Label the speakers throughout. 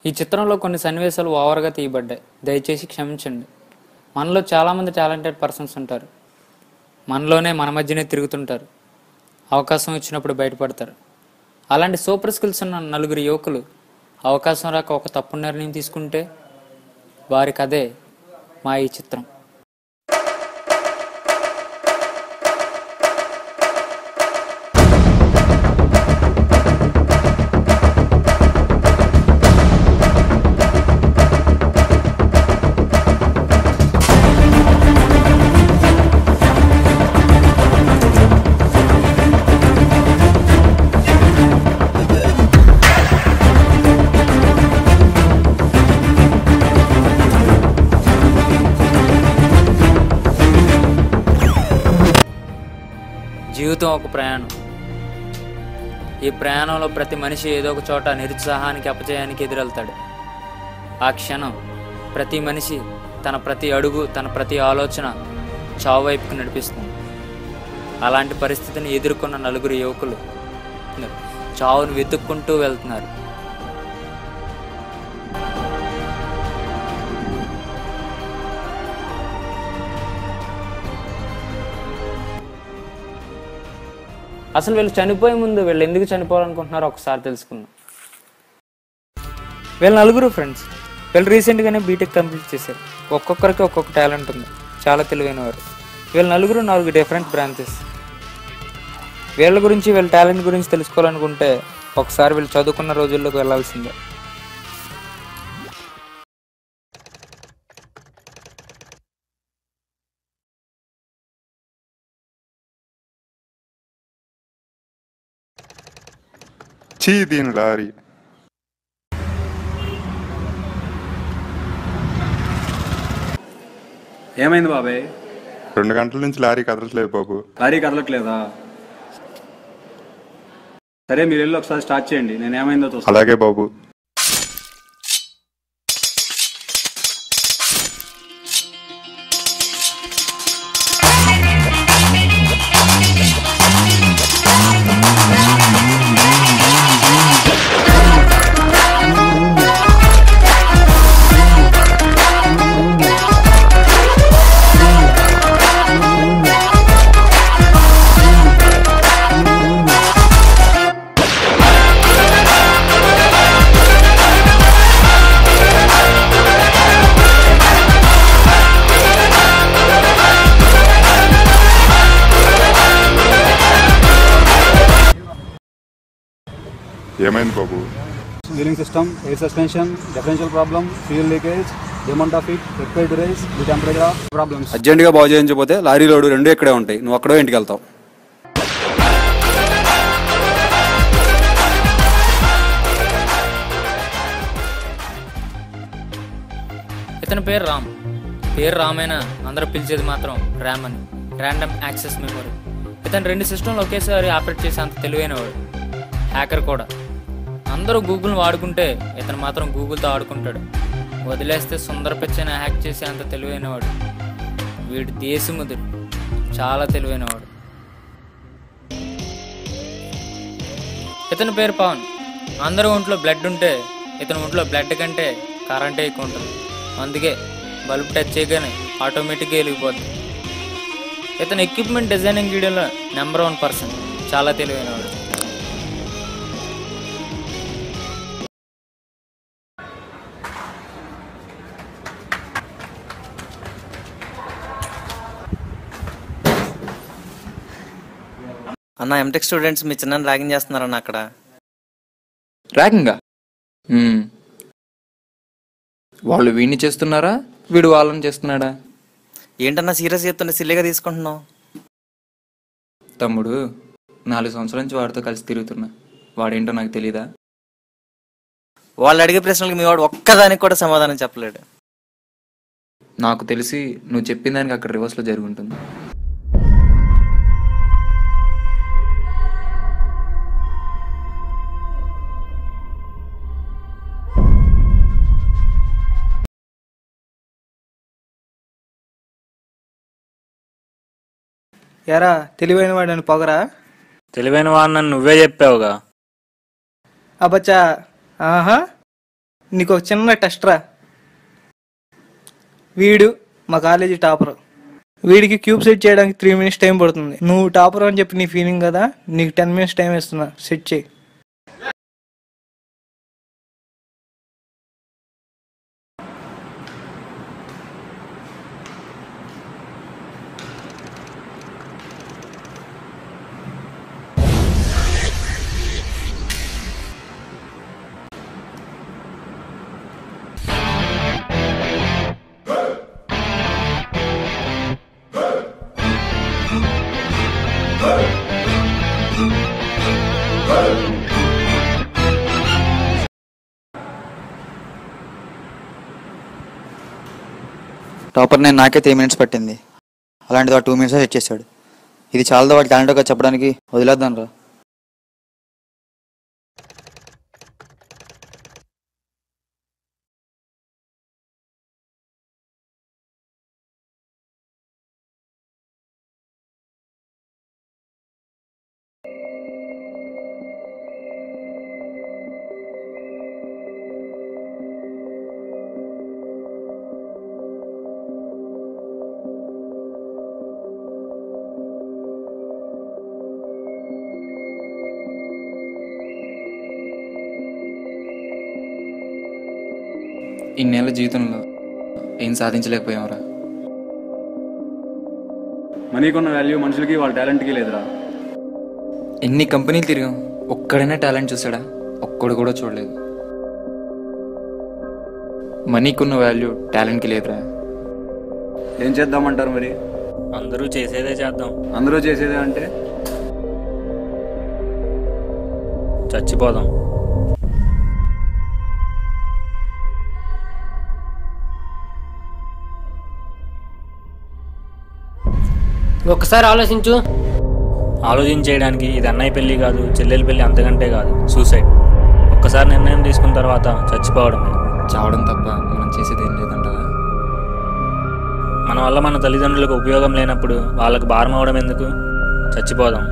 Speaker 1: ఈ చిత్రంలో కొన్ని సన్నివేశాలు ఓవర్గా తీయబడ్డాయి దయచేసి క్షమించండి మనలో చాలామంది టాలెంటెడ్ పర్సన్స్ ఉంటారు మనలోనే మన మధ్యనే తిరుగుతుంటారు అవకాశం వచ్చినప్పుడు బయటపడతారు అలాంటి సూపర్ స్కిల్స్ ఉన్న నలుగురు యువకులు అవకాశం రాక ఒక తప్పు నిర్ణయం తీసుకుంటే వారికి అదే మా ఈ చిత్రం జీవితం ఒక ప్రయాణం ఈ ప్రయాణంలో ప్రతి మనిషి ఏదో ఒక చోట నిరుత్సాహానికి అపజయానికి ఎదురెళ్తాడు ఆ క్షణం ప్రతి మనిషి తన ప్రతి అడుగు తన ప్రతి ఆలోచన చావు వైపుకు నడిపిస్తుంది అలాంటి పరిస్థితిని ఎదుర్కొన్న నలుగురు యువకులు చావును వెతుక్కుంటూ వెళ్తున్నారు అసలు వీళ్ళు చనిపోయే ముందు వీళ్ళు ఎందుకు చనిపోవాలనుకుంటున్నారో ఒకసారి తెలుసుకుందాం వీళ్ళ నలుగురు ఫ్రెండ్స్ వీళ్ళు రీసెంట్గానే బీటెక్ కంప్లీట్ చేశారు ఒక్కొక్కరికి ఒక్కొక్క టాలెంట్ ఉంది చాలా తెలివైన వారు వీళ్ళ నలుగురు నాలుగు డిఫరెంట్ బ్రాంచెస్ వీళ్ళ గురించి వీళ్ళ టాలెంట్ గురించి తెలుసుకోవాలనుకుంటే ఒకసారి వీళ్ళు చదువుకున్న రోజుల్లోకి వెళ్ళాల్సిందే
Speaker 2: చీ దీని లారీ
Speaker 3: ఏమైంది బాబాయ్
Speaker 2: రెండు గంటల నుంచి లారీ కదలట్లేదు బాబు
Speaker 3: లారీ కదలట్లేదా సరే మీరు వెళ్ళి ఒకసారి స్టార్ట్ చేయండి నేను ఏమైందో చూస్తాను
Speaker 2: అలాగే బాబు ఏమైంది బాబు
Speaker 3: wheeling system air suspension differential problem fuel leakage demand of it required rise the temperature of problems అర్జెంట్గా బాగు చేయించకపోతే లారీ లోడు రెండు ఇక్కడే ఉంటాయి నువ్వు అక్కడో ఇంటికి వెళ్తావు
Speaker 1: ఇతని పేరు రామ్ పేరు రామైనా అందరూ పిలిచేది మాత్రం ర్యామ్ అని ర్యాండమ్ యాక్సెస్ మెమొరీ ఇతను రెండు సిస్టంలు ఒకేసారి ఆపరేట్ చేసే అంత తెలివైనవాడు హ్యాకర్ కూడా అందరూ గూగుల్ని వాడుకుంటే ఇతను మాత్రం గూగుల్తో ఆడుకుంటాడు వదిలేస్తే సుందర పిచ్చని హ్యాక్ చేసే అంత తెలివైనవాడు వీడు దేశముదురు చాలా తెలివైనవాడు ఇతని పేరు పవన్ అందరూ ఒంట్లో బ్లడ్ ఉంటే ఇతని ఒంట్లో బ్లడ్ కంటే కరెంటే ఎక్కువ ఉంటుంది అందుకే బల్బ్ టచ్ చేయగానే ఆటోమేటిక్గా వెలిగిపోతుంది ఇతను ఎక్విప్మెంట్ డిజైనింగ్ గీయడంలో నెంబర్ వన్ పర్సన్ చాలా తెలివైనవాడు
Speaker 4: అన్న ఎంటెక్ స్టూడెంట్స్ మీ చిన్న ర్యాగింగ్ చేస్తున్నారన్న అక్కడ
Speaker 5: ర్యాగింగా మ్మ్. వాళ్ళు వీడిని చేస్తున్నారా వీడు వాళ్ళని చేస్తున్నాడా
Speaker 4: ఏంటన్నా సీరియస్ చెప్తుంటే సిల్లిగా తీసుకుంటున్నావు
Speaker 5: తమ్ముడు నాలుగు సంవత్సరాల నుంచి వాడితో కలిసి తిరుగుతున్నా వాడేంటో నాకు తెలీదా
Speaker 4: వాళ్ళు అడిగే ప్రశ్నలకు మీ వాడు ఒక్కదానికి కూడా సమాధానం చెప్పలేడు
Speaker 5: నాకు తెలిసి నువ్వు చెప్పిన దానికి అక్కడ రివర్స్లో జరుగుంటుంది
Speaker 6: ఎరా తెలివైన వాడని పొగరా
Speaker 7: తెలివైన వాడిని నువ్వే చెప్పావుగా
Speaker 6: అబ్బచ్చా ఆహా నీకు ఒక చిన్న టెస్ట్ రా వీడు మా కాలేజీ టాపర్ వీడికి క్యూబ్ సెట్ చేయడానికి త్రీ మినిట్స్ టైం పడుతుంది నువ్వు టాపర్ అని చెప్పి నీ ఫీలింగ్ కదా నీకు టెన్ మినిట్స్ టైం ఇస్తున్నా సెట్ చేయి
Speaker 7: టాపర్ నేను నాకే త్రీ మినిట్స్ పట్టింది అలాంటిది వాడు టూ మినిట్స్ సెట్ చేశాడు ఇది చాలా వాడి టాలెంట్గా చెప్పడానికి వదిలేద్దాం రా
Speaker 5: ఇన్నేళ్ళ జీవితంలో ఏం సాధించలేకపోయావురా
Speaker 3: మనీకున్న వాల్యూ మనుషులకి వాళ్ళ టాలెంట్కి లేదురా
Speaker 5: ఎన్ని కంపెనీలు తిరిగాం ఒక్కడైనా టాలెంట్ చూసాడా ఒక్కడు కూడా చూడలేదు మనీకున్న వాల్యూ టాలెంట్కి లేదురా
Speaker 3: ఏం చేద్దామంటారు మరి
Speaker 1: అందరూ చేసేదే చేద్దాం
Speaker 3: అందరూ చేసేదే అంటే
Speaker 1: చచ్చిపోదాం
Speaker 8: ఒక్కసారి ఆలోచించు
Speaker 1: ఆలోచించేయడానికి ఇది అన్నయ్య పెళ్లి కాదు చెల్లెలి పెళ్లి అంతకంటే కాదు సూసైడ్ ఒక్కసారి నిర్ణయం తీసుకున్న తర్వాత చచ్చిపోవడమే
Speaker 5: చావడం తప్ప మనం చేసేది ఏం లేదంటారా
Speaker 1: మన వల్ల మన తల్లిదండ్రులకు ఉపయోగం లేనప్పుడు వాళ్ళకి భారం అవడం ఎందుకు చచ్చిపోదాం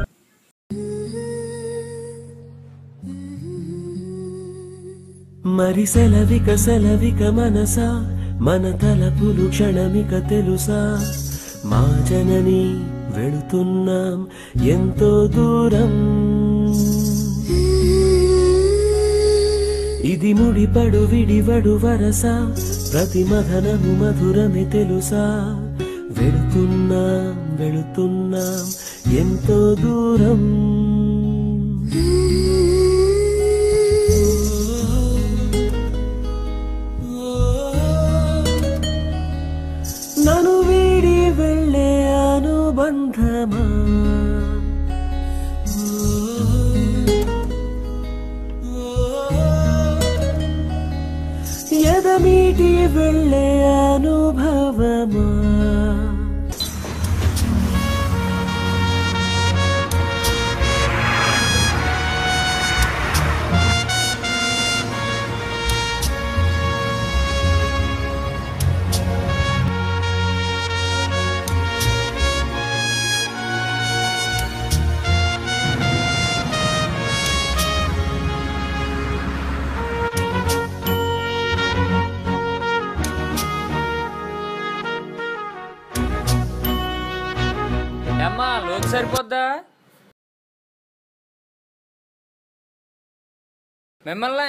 Speaker 9: మరి సెలవిక సెలవిక మనసా మన తలపులు క్షణమిక తెలుసా మా జనని వెళుతున్నాం ఎంతో దూరం ఇది ముడిపడు విడివడు వరస ప్రతి మధనము మధురమే తెలుసా వెళుతున్నాం వెళుతున్నాం ఎంతో దూరం నన్ను వీడి వెళ్ళే అనుబంధమా ఎదమీటి వెళ్ళే అనుభవమా
Speaker 1: అమ్మా లోకి సరిపోద్దా మిమ్మల్ని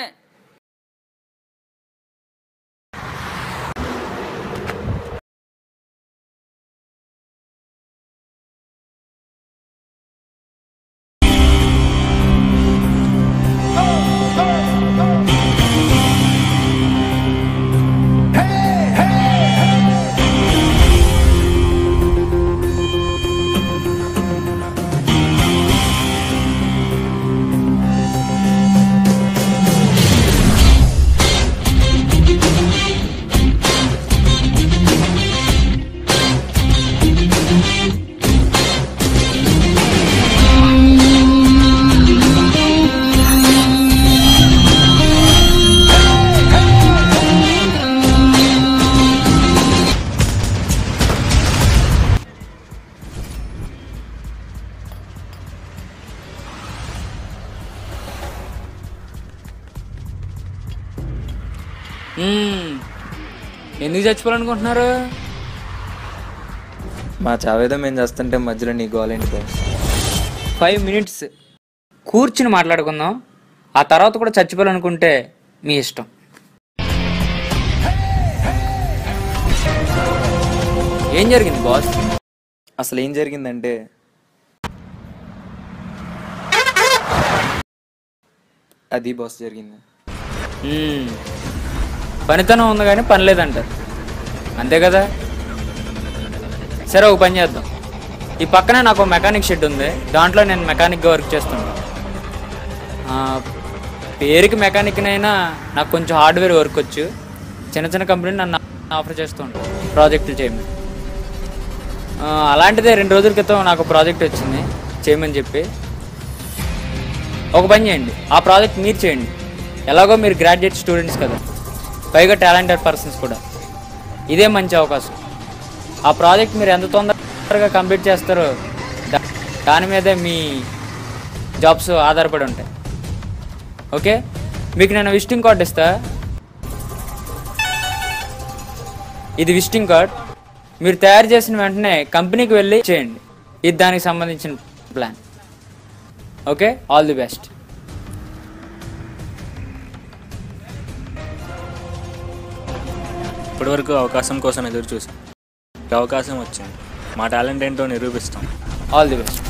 Speaker 1: మ్మ్. ఎందుకు చచ్చిపోవాలనుకుంటున్నారు
Speaker 5: మా చావేదో మేము చేస్తుంటే మధ్యలో నీ గోలేంటి బాస్
Speaker 1: ఫైవ్ మినిట్స్ కూర్చుని మాట్లాడుకుందాం ఆ తర్వాత కూడా చచ్చిపోవాలనుకుంటే మీ ఇష్టం ఏం జరిగింది బాస్
Speaker 5: అసలు ఏం జరిగిందంటే అది బాస్ జరిగింది
Speaker 1: మ్మ్. పనితనం ఉంది కానీ పని లేదంటారు అంతే కదా సరే ఒక పని చేద్దాం ఈ పక్కనే నాకు ఒక మెకానిక్ షెడ్ ఉంది దాంట్లో నేను మెకానిక్గా వర్క్ చేస్తున్నాను ఆ, పేరుకి మెకానిక్నైనా నాకు కొంచెం హార్డ్వేర్ వర్క్ వచ్చు చిన్న చిన్న కంపెనీ నన్ను ఆఫర్ చేస్తూ ఉంటాను ప్రాజెక్టులు చేయమని ఆ, అలాంటిదే రెండు రోజుల క్రితం నాకు ప్రాజెక్ట్ వచ్చింది చేయమని చెప్పి ఒక పని చేయండి ఆ ప్రాజెక్ట్ మీరు చేయండి ఎలాగో మీరు గ్రాడ్యుయేట్ స్టూడెంట్స్ కదా పైగా టాలెంటెడ్ పర్సన్స్ కూడా ఇదే మంచి అవకాశం ఆ ప్రాజెక్ట్ మీరు ఎంత తొందరగా కంప్లీట్ చేస్తారో దా- దాని మీదే మీ జాబ్స్ ఆధారపడి ఉంటాయి ఓకే మీకు నేను విజిటింగ్ కార్డ్ ఇస్తా ఇది విజిటింగ్ కార్డ్ మీరు తయారు చేసిన వెంటనే కంపెనీకి వెళ్ళి చేయండి ఇది దానికి సంబంధించిన plan okay all the best
Speaker 10: ఇప్పటివరకు అవకాశం కోసం ఎదురు చూసాం ఈ అవకాశం వచ్చింది మా టాలెంట్ ఏంటో నిరూపిస్తాం
Speaker 1: ఆల్ ది బెస్ట్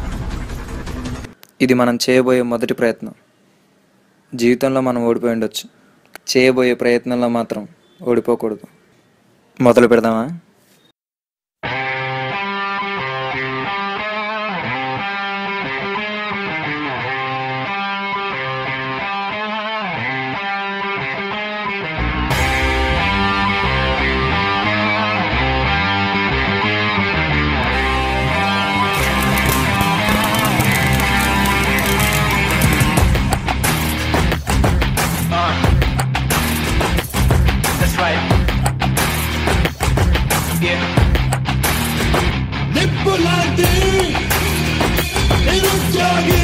Speaker 5: ఇది మనం చేయబోయే మొదటి ప్రయత్నం జీవితంలో మనం ఓడిపోయి ఉండొచ్చు చేయబోయే ప్రయత్నంలో మాత్రం ఓడిపోకూడదు మొదలు పెడదామా
Speaker 11: That's right. Yeah. నిప్పులాంటి నిరుద్యోగి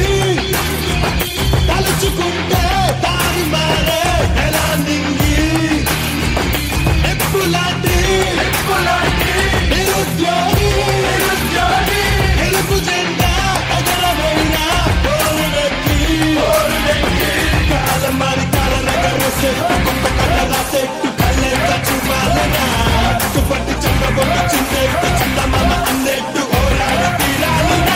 Speaker 11: తలుచుకుంటే దారి మారే ఎలా నింగి నిప్పులాంటి నిరుద్యోగి నిరుద్యోగి గెలుపు జెండా ఎగరబోయినా పోరుడెక్కి పోరుడెక్కి కాలం మారి కాలం నగరు సెట్టు కొత్త కథ రాసెట్టు కళ్ళెంత చూపాలనా తుపట్టి చంద్రబొట్టు చింతెట్టు చందమామ అన్నెట్టు ఓరాడ తీరాలినా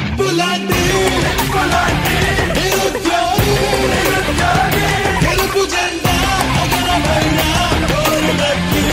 Speaker 11: నిప్పులాంటి నిరుద్యోగి గెలుపు జెండా ఎగరబడిన ఓరుగట్టి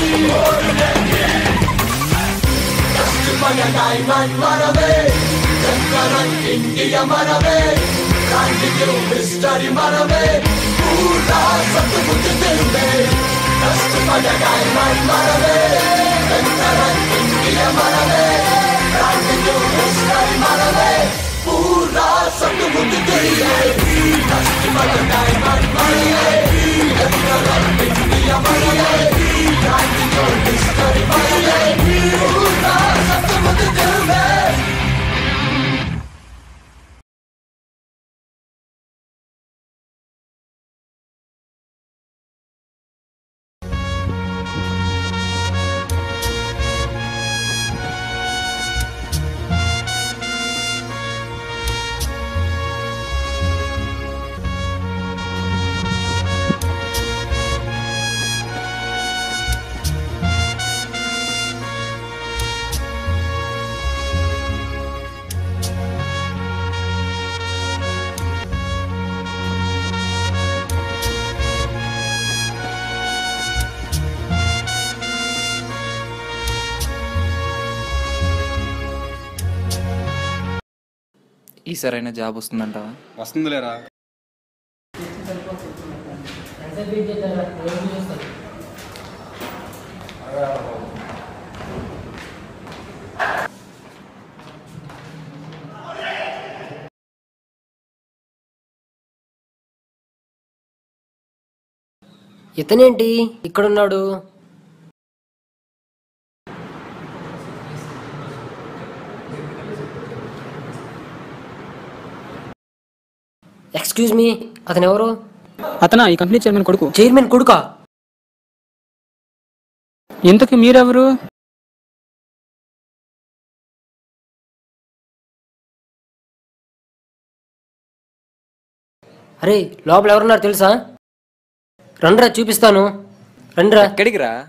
Speaker 11: మనమే ఇండియా మనమే హిస్టరీ మనమే పూరా సత్తుబుద్ధి తెలుగే కష్టపడ డైమండ్ మనమే ఇండియా మనమే హిస్టరీ మనమే పూరా సత్తుబుద్ధి తెలుగే కష్టపడ డైమండ్ మనమే ఇండియా మనమే హిస్టరీ మనమే పూరా సత్తుబుద్ధి తెలుగే
Speaker 5: ఈసారైనా జాబ్ వస్తుందంటావా
Speaker 3: వస్తుంది లేరా
Speaker 8: ఇతనేంటి ఇక్కడున్నాడు ఎక్స్క్యూజ్ మీ అతను ఎవరు
Speaker 12: అతనా ఈ కంపెనీ చైర్మన్ కొడుకు
Speaker 8: చైర్మన్ కొడుకా
Speaker 12: ఇంతకు మీరెవరు
Speaker 8: అరే లోపల ఎవరున్నారు తెలుసా రండ్రా చూపిస్తాను రండ్రా
Speaker 5: ఎక్కడికి రా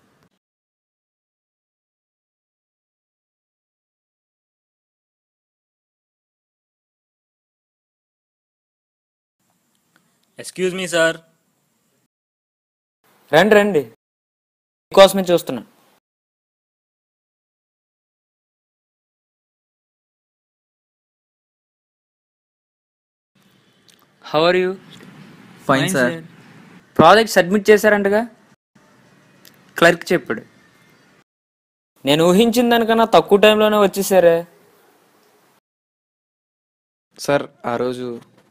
Speaker 10: ఎక్స్క్యూజ్ మీ సార్
Speaker 1: రండి రండి మీకోసమే చూస్తున్నా how are you
Speaker 5: Fine, sir.
Speaker 1: Project submit చేశారంటగా క్లర్క్ చెప్పాడు నేను ఊహించిన దానికన్నా తక్కువ టైంలోనే వచ్చేసారే
Speaker 5: సార్ ఆ రోజు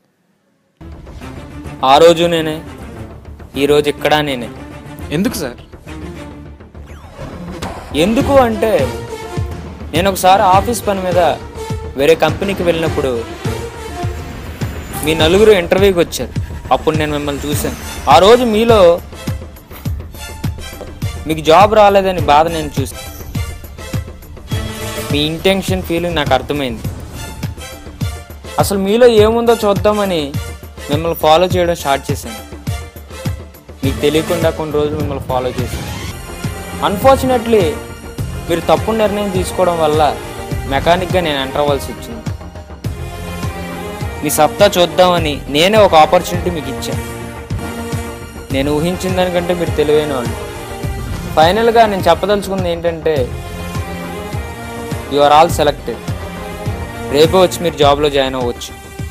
Speaker 1: ఆ రోజు నేనే ఈ రోజు ఇక్కడ నేనే
Speaker 5: ఎందుకు సార్
Speaker 1: ఎందుకు అంటే నేను ఒకసారి ఆఫీస్ పని మీద వేరే కంపెనీకి వెళ్ళినప్పుడు మీ నలుగురు ఇంటర్వ్యూకి వచ్చారు అప్పుడు నేను మిమ్మల్ని చూశాను ఆ రోజు మీలో మీకు జాబ్ రాలేదని బాధ నేను చూసాను మీ ఇంటెన్షన్ ఫీలింగ్ నాకు అర్థమైంది అసలు మీలో ఏముందో చూద్దామని మిమ్మల్ని ఫాలో చేయడం స్టార్ట్ చేశాను మీకు తెలియకుండా కొన్ని రోజులు మిమ్మల్ని ఫాలో చేశాను అన్ఫార్చునేట్లీ మీరు తప్పు నిర్ణయం తీసుకోవడం వల్ల మెకానిక్గా నేను ఎంటర్ అవ్వాల్సి వచ్చింది మీ సత్తా చూద్దామని నేనే ఒక ఆపర్చునిటీ మీకు ఇచ్చాను నేను ఊహించిన దానికంటే మీరు తెలివైన వాళ్ళు ఫైనల్గా నేను చెప్పదలుచుకుంది ఏంటంటే యు ఆర్ ఆల్ సెలెక్టెడ్ రేపే వచ్చి మీరు జాబ్లో జాయిన్ అవ్వచ్చు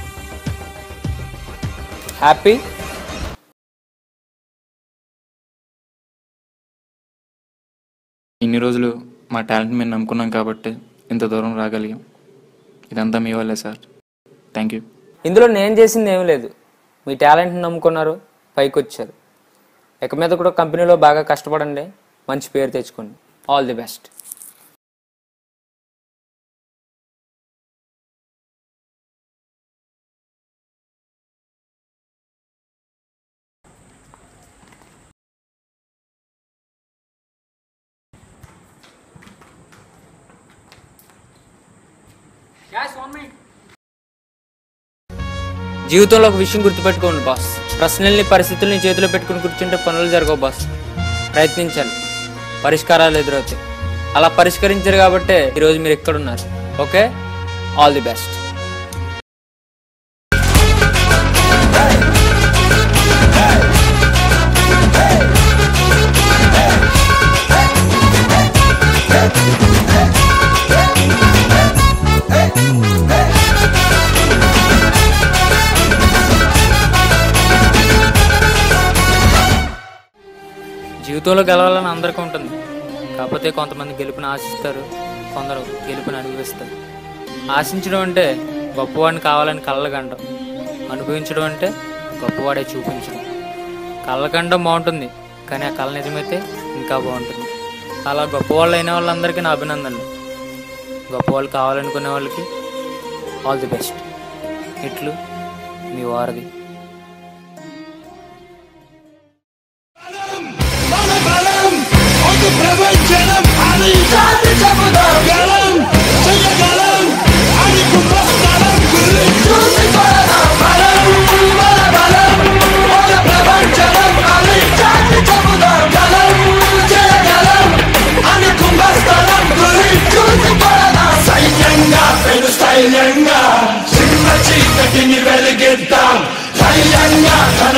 Speaker 1: హ్యాపీ
Speaker 5: ఇన్ని రోజులు మా టాలెంట్ మేము నమ్ముకున్నాం కాబట్టి ఇంత దూరం రాగలిగాం ఇదంతా మీ వల్లే సార్ థ్యాంక్ యూ
Speaker 1: ఇందులో నేను చేసింది ఏం లేదు మీ టాలెంట్ని నమ్ముకున్నారు పైకి వచ్చారు ఇక మీద కూడా కంపెనీలో బాగా కష్టపడండి మంచి పేరు తెచ్చుకోండి ఆల్ ది బెస్ట్ జీవితంలో ఒక విషయం గుర్తుపెట్టుకోండి బాస్ ప్రశ్నల్ని పరిస్థితుల్ని చేతిలో పెట్టుకుని కూర్చుంటే పనులు జరగవు బాస్ ప్రయత్నించాలి పరిష్కారాలు ఎదురవుతాయి అలా పరిష్కరించారు కాబట్టే ఈరోజు మీరు ఇక్కడ ఉన్నారు ఓకే ఆల్ ది బెస్ట్ జీవితంలో గెలవాలని అందరికీ ఉంటుంది కాకపోతే కొంతమంది గెలుపుని ఆశిస్తారు కొందరు గెలుపుని అనుభవిస్తారు ఆశించడం అంటే గొప్పవాడిని కావాలని కళ్ళగండం అనుభవించడం అంటే గొప్పవాడే చూపించడం కళ్ళకండం బాగుంటుంది కానీ ఆ కళ నిజమైతే ఇంకా బాగుంటుంది అలా గొప్పవాళ్ళు అయిన వాళ్ళందరికీ నా అభినందనలు గొప్పవాళ్ళు కావాలనుకునే వాళ్ళకి ఆల్ ది బెస్ట్ ఇట్లు మీ వారధి
Speaker 11: ప్రపంచనం అని జాతి చెబుదాం గలం చెయ్యగలం అని కుమ్మస్తాం గురి చూసి కొడదాం బలం మన బలం మన ప్రపంచనం అని జాతి చెబుదాం గలం చెయ్యగలం అని కుమ్మస్తాం గురి చూసి కొడదాం సైన్యంగా పెను స్థైర్యంగా సింహ చీకటిని వెలిగిద్దాం ధైర్యంగా ధన